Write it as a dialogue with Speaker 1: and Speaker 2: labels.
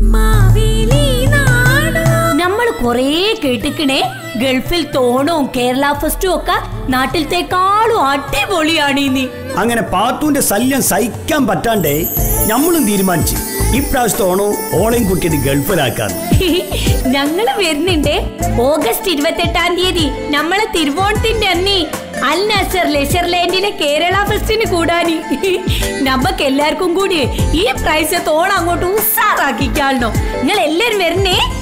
Speaker 1: നമ്മൾ കൊറേ കേട്ടിക്കണേ ഗൾഫിൽ തോണവും കേരള ഫെസ്റ്റും ഒക്കെ നാട്ടിലത്തെക്കാളും അടിപൊളിയാണ് ഇനി
Speaker 2: അങ്ങനെ പാത്തുവിന്റെ ശല്യം സഹിക്കാൻ പറ്റാണ്ടേ നമ്മളും തീരുമാനിച്ചു ഇപ്രാവശ്യത്തെ ഓണോ ഓളയും കുട്ടിയത് ഗൾഫിലാക്കാന്ന്
Speaker 1: ഞങ്ങള് വരുന്നുണ്ട് ഓഗസ്റ്റ് ഇരുപത്തെട്ടാം തീയതി നമ്മളെ തിരുവോണത്തിന്റെ അന്നേ അൽ നസർ ലെഷർലാൻഡിലെ കേരള ഫെസ്റ്റിന് കൂടാനി നമുക്ക് എല്ലാവർക്കും കൂടി ഈ പ്രാവശ്യത്തെ ഓണം അങ്ങോട്ട് ഉസാറാക്കിക്കാളണോ നിങ്ങൾ എല്ലാരും വരുന്നേ